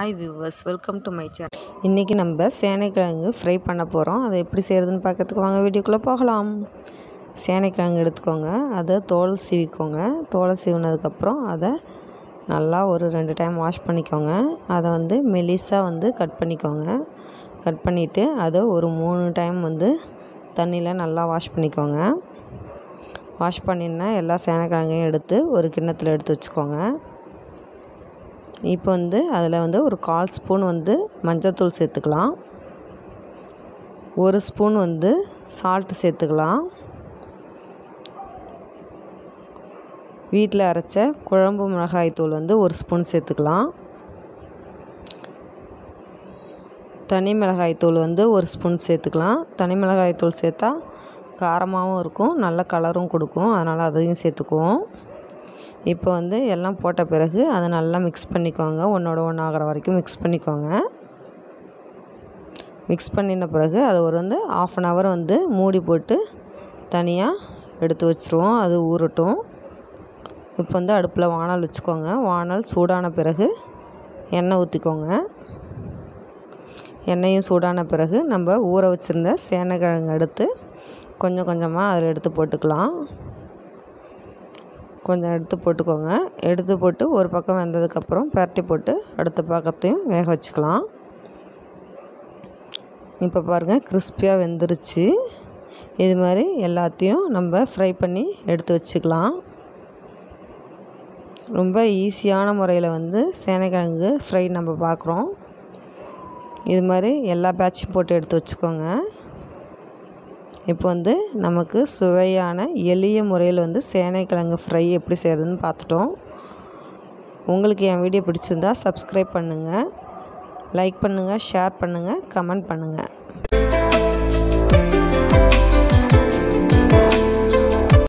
hi viewers welcome to my channel இன்றைக்கி நம்ம சேனைக்கிழங்கு fry பண்ண போகிறோம் அதை எப்படி செய்கிறதுன்னு பார்க்கறதுக்கு வாங்க வீடியோக்குள்ளே போகலாம் சேனைக்கிழங்கு எடுத்துக்கோங்க அதை தோல் சீவிக்கோங்க தோலை சீவினதுக்கப்புறம் அதை நல்லா ஒரு ரெண்டு டைம் வாஷ் பண்ணிக்கோங்க அதை வந்து மெலிசாக வந்து கட் பண்ணிக்கோங்க கட் பண்ணிவிட்டு அதை ஒரு மூணு டைம் வந்து தண்ணியில் நல்லா வாஷ் பண்ணிக்கோங்க வாஷ் பண்ணினா எல்லா சேனைக்கிழங்கையும் எடுத்து ஒரு கிண்ணத்தில் எடுத்து வச்சுக்கோங்க இப்போ வந்து அதில் வந்து ஒரு கால் ஸ்பூன் வந்து மஞ்சள்தூள் சேர்த்துக்கலாம் ஒரு ஸ்பூன் வந்து சால்ட்டு சேர்த்துக்கலாம் வீட்டில் அரைச்ச குழம்பு மிளகாய் தூள் வந்து ஒரு ஸ்பூன் சேர்த்துக்கலாம் தனி மிளகாய் தூள் வந்து ஒரு ஸ்பூன் சேர்த்துக்கலாம் தனி மிளகாய் தூள் சேர்த்தா காரமாகவும் இருக்கும் நல்ல கலரும் கொடுக்கும் அதனால் அதையும் சேர்த்துக்குவோம் இப்போ வந்து எல்லாம் போட்ட பிறகு அதை நல்லா மிக்ஸ் பண்ணிக்கோங்க ஒன்றோட ஒன்று ஆகிற வரைக்கும் மிக்ஸ் பண்ணிக்கோங்க மிக்ஸ் பண்ணின பிறகு அதை ஒரு வந்து ஆஃப் அன் ஹவர் வந்து மூடி போட்டு தனியாக எடுத்து வச்சுருவோம் அது ஊறட்டும் இப்போ வந்து அடுப்பில் வானல் வச்சுக்கோங்க வானல் சூடான பிறகு எண்ணெய் ஊற்றிக்கோங்க எண்ணெயும் சூடான பிறகு நம்ம ஊற வச்சுருந்த சேனைக்கிழங்கு எடுத்து கொஞ்சம் கொஞ்சமாக அதில் எடுத்து போட்டுக்கலாம் கொஞ்சம் எடுத்து போட்டுக்கோங்க எடுத்து போட்டு ஒரு பக்கம் வெந்ததுக்கப்புறம் பரட்டி போட்டு அடுத்த பக்கத்தையும் வேக வச்சுக்கலாம் இப்போ பாருங்கள் கிறிஸ்பியாக வெந்துருச்சு இது மாதிரி எல்லாத்தையும் நம்ம ஃப்ரை பண்ணி எடுத்து வச்சுக்கலாம் ரொம்ப ஈஸியான முறையில் வந்து சேனைக்கிழங்கு ஃப்ரை நம்ம பார்க்குறோம் இது மாதிரி எல்லா பேட்சும் போட்டு எடுத்து வச்சுக்கோங்க இப்போ வந்து நமக்கு சுவையான எளிய முறையில் வந்து சேனைக்கிழங்கு ஃப்ரை எப்படி செய்கிறதுன்னு பார்த்துட்டோம் உங்களுக்கு என் வீடியோ பிடிச்சிருந்தா சப்ஸ்கிரைப் பண்ணுங்கள் லைக் பண்ணுங்கள் ஷேர் பண்ணுங்கள் கமெண்ட் பண்ணுங்கள்